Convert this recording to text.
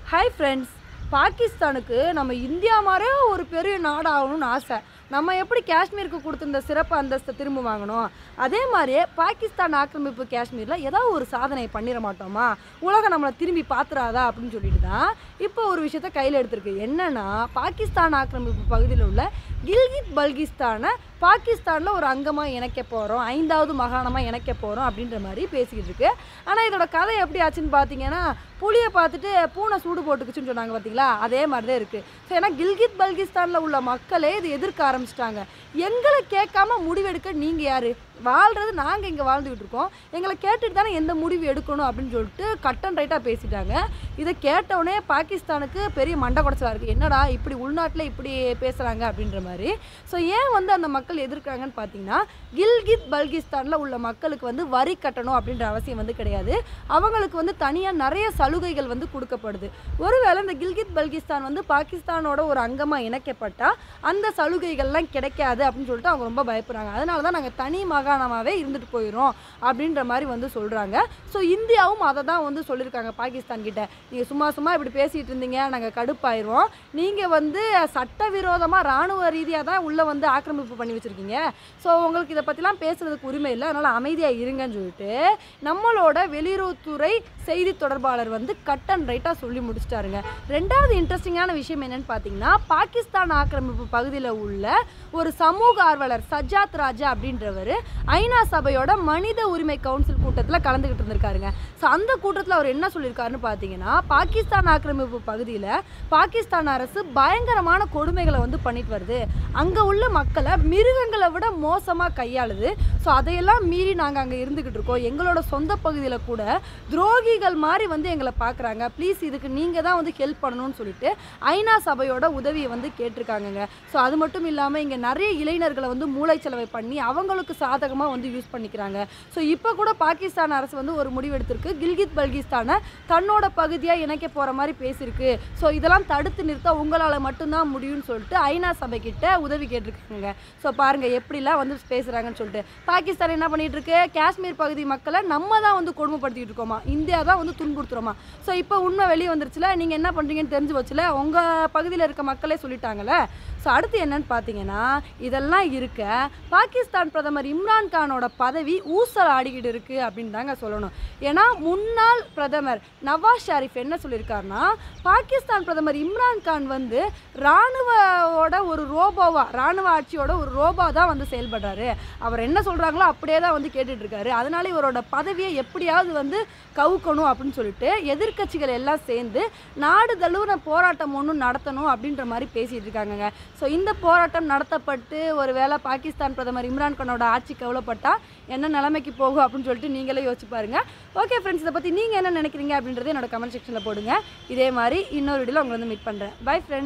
hi friends பாகிஸ்தானுக்கு நம்ம India மாதிரியே ஒரு பெரிய நாடு ஆகணும்னு ஆசை நம்ம எப்படி காஷ்மீருக்கு கொடுத்துருந்த சிறப்பு அந்தஸ்தை திரும்ப வாங்கணும் அதே மாதிரியே பாகிஸ்தான் ஆக்கிரமிப்பு காஷ்மீரில் ஏதாவது ஒரு சாதனை பண்ணிட மாட்டோமா உலகம் நம்மளை திரும்பி பார்த்துறாதா அப்படின்னு சொல்லிட்டு தான் இப்போ ஒரு விஷயத்த கையில் எடுத்திருக்கு என்னன்னா பாகிஸ்தான் ஆக்கிரமிப்பு பகுதியில் உள்ள கில்கித் பல்கிஸ்தானை பாகிஸ்தானில் ஒரு அங்கமாக இணைக்க போகிறோம் ஐந்தாவது மாகாணமாக இணைக்க போகிறோம் அப்படின்ற மாதிரி பேசிக்கிட்டு இருக்கு ஆனால் இதோட கதை எப்படி ஆச்சுன்னு பார்த்தீங்கன்னா புளியை பார்த்துட்டு பூனை சூடு போட்டுக்குச்சுன்னு சொன்னாங்க பார்த்தீங்களா அதே மாதிரி தான் இருக்குது ஸோ ஏன்னா கில்கித் பல்கிஸ்தானில் உள்ள மக்களே இது எதிர்க்க ஆரம்பிச்சிட்டாங்க எங்களை கேட்காம முடிவெடுக்க நீங்கள் யார் வாழ்கிறது நாங்கள் இங்கே வாழ்ந்துக்கிட்டு இருக்கோம் எங்களை கேட்டுட்டு தானே எந்த முடிவு எடுக்கணும் அப்படின்னு சொல்லிட்டு கட் அண்ட் ரைட்டாக பேசிட்டாங்க இதை கேட்டவுடனே பாகிஸ்தானுக்கு பெரிய மண்டை குடைச்சலா இருக்குது என்னடா இப்படி உள்நாட்டில் இப்படி பேசுகிறாங்க அப்படின்ற மாதிரி ஸோ ஏன் வந்து அந்த மக்கள் எதிர்க்கிறாங்கன்னு பார்த்தீங்கன்னா கில்கித் பல்கிஸ்தானில் உள்ள மக்களுக்கு வந்து வரி கட்டணும் அப்படின்ற அவசியம் வந்து கிடையாது அவங்களுக்கு வந்து தனியாக நிறைய சலுகைகள் வந்து கொடுக்கப்படுது ஒருவேளை இந்த கில்கித் பல்கிஸ்தான் வந்து பாகிஸ்தானோட ஒரு அங்கமாக இணைக்கப்பட்டால் அந்த சலுகைகள்லாம் கிடைக்காது அப்படின்னு சொல்லிட்டு அவங்க ரொம்ப பயப்படுறாங்க அதனால தான் நாங்கள் தனி மாகாணமாகவே இருந்துட்டு போயிடும் அப்படின்ற மாதிரி வந்து சொல்கிறாங்க ஸோ இந்தியாவும் அதை தான் வந்து சொல்லியிருக்காங்க பாகிஸ்தான் கிட்ட நீங்கள் சும்மா சும்மா இப்படி பேசிகிட்டு இருந்தீங்க நாங்கள் கடுப்பாயிருவோம் நீங்கள் வந்து சட்டவிரோதமாக ராணுவ ரீதியாக தான் உள்ளே வந்து ஆக்கிரமிப்பு பண்ணி வச்சுருக்கீங்க ஸோ உங்களுக்கு இதை பற்றிலாம் பேசுகிறதுக்கு உரிமை இல்லை அதனால் அமைதியாக இருங்கன்னு சொல்லிட்டு நம்மளோட வெளியுறவுத்துறை செய்தி தொடர்பாளர் வந்து கட் அண்ட் ரைட்டாக சொல்லி முடிச்சிட்டாருங்க ரெண்டாவது இன்ட்ரெஸ்டிங்கான விஷயம் என்னன்னு பார்த்தீங்கன்னா பாகிஸ்தான் ஆக்கிரமிப்பு பகுதியில் உள்ள ஒரு சமூக ஆர்வலர் சஜாத் ராஜா அப்படின்றவர் ஐநா சபையோட மனித உரிமை கவுன்சில் கூட்டத்தில் கலந்துக்கிட்டு இருந்திருக்காருங்க ஸோ அந்த கூட்டத்தில் அவர் என்ன சொல்லியிருக்காருன்னு பார்த்தீங்கன்னா பாகிஸ்தான் ஆக்கிரமிப்பு பகுதியில் பாகிஸ்தான் அரசு பயங்கரமான கொடுமைகளை வந்து பண்ணிட்டு வருது அங்கே உள்ள மக்களை மிருகங்களை விட மோசமாக கையாளுது ஸோ அதையெல்லாம் மீறி நாங்கள் அங்கே இருந்துக்கிட்டு இருக்கோம் எங்களோட சொந்த பகுதியில் கூட துரோகிகள் மாதிரி வந்து எங்களை பார்க்குறாங்க ப்ளீஸ் இதுக்கு நீங்கள் தான் வந்து ஹெல்ப் பண்ணணும்னு சொல்லிட்டு ஐநா சபையோட உதவியை வந்து கேட்டிருக்காங்கங்க ஸோ அது மட்டும் இல்லாமல் இங்கே நிறைய இளைஞர்களை வந்து மூளைச்சலவை பண்ணி அவங்களுக்கு சாதகமாக வந்து யூஸ் பண்ணிக்கிறாங்க ஸோ இப்போ கூட பாகிஸ்தான் அரசு வந்து ஒரு முடிவு எடுத்திருக்கு கில்கித் பல்கிஸ்தானை தன்னோட பகுதியாக இணைக்க போகிற மாதிரி பேசியிருக்கு ஸோ இதெல்லாம் தடுத்து நிறுத்த உங்களால் மட்டும்தான் முடியும்னு சொல்லிட்டு ஐநா சபை கிட்ட உதவி கேட்டிருக்காங்க ஸோ பாருங்கள் எப்படிலாம் வந்து பேசுகிறாங்கன்னு சொல்லிட்டு பாகிஸ்தான் என்ன பண்ணிட்டு இருக்கு காஷ்மீர் பகுதி மக்களை நம்ம தான் வந்து கொடுமைப்படுத்திட்டு இருக்கோமா இந்தியா தான் வந்து துன்புறுத்துறோமா ஸோ இப்போ உண்மை வெளியே வந்துருச்சுல நீங்கள் என்ன பண்ணுறீங்கன்னு தெரிஞ்சு வச்சுல உங்கள் பகுதியில் இருக்க மக்களே சொல்லிட்டாங்களே ஸோ அடுத்து என்னன்னு பார்த்தீங்கன்னா இதெல்லாம் இருக்க பாகிஸ்தான் பிரதமர் இம்ரான் கானோட பதவி ஊசல் ஆடிக்கிட்டு இருக்கு அப்படின்னு தாங்க சொல்லணும் ஏன்னா முன்னாள் பிரதமர் நவாஸ் ஷரீஃப் என்ன சொல்லியிருக்காருன்னா பாகிஸ்தான் பிரதமர் இம்ரான் கான் வந்து இராணுவோட ஒரு ரோபோவா இராணுவ ஆட்சியோட ஒரு ரோபோ தான் வந்து செயல்படுறாரு அவர் என்ன சொல்கிறாங்களோ அப்படியே தான் வந்து கேட்டுட்டு இருக்காரு அதனால இவரோட பதவியை எப்படியாவது வந்து கவுக்கணும் அப்படின்னு சொல்லிட்டு எதிர்க்கட்சிகள் எல்லாம் சேர்ந்து நாடு தழுவின போராட்டம் ஒன்றும் நடத்தணும் அப்படின்ற மாதிரி பேசிட்டு இருக்காங்கங்க ஸோ இந்த போராட்டம் நடத்தப்பட்டு ஒரு வேளை பாகிஸ்தான் பிரதமர் இம்ரான் கானோட ஆட்சி கவலைப்பட்டா என்ன நிலைமைக்கு போகும் அப்படின்னு சொல்லிட்டு நீங்களே யோசிச்சு பாருங்க ஓகே ஃப்ரெண்ட்ஸ் இதை பற்றி நீங்கள் என்ன நினைக்கிறீங்க அப்படின்றத என்னோட கமெண்ட் செக்ஷனில் போடுங்க இதே மாதிரி இன்னொரு வீடியோவில் உங்களை வந்து மீட் பண்ணுறேன் பை ஃப்ரெண்ட்ஸ்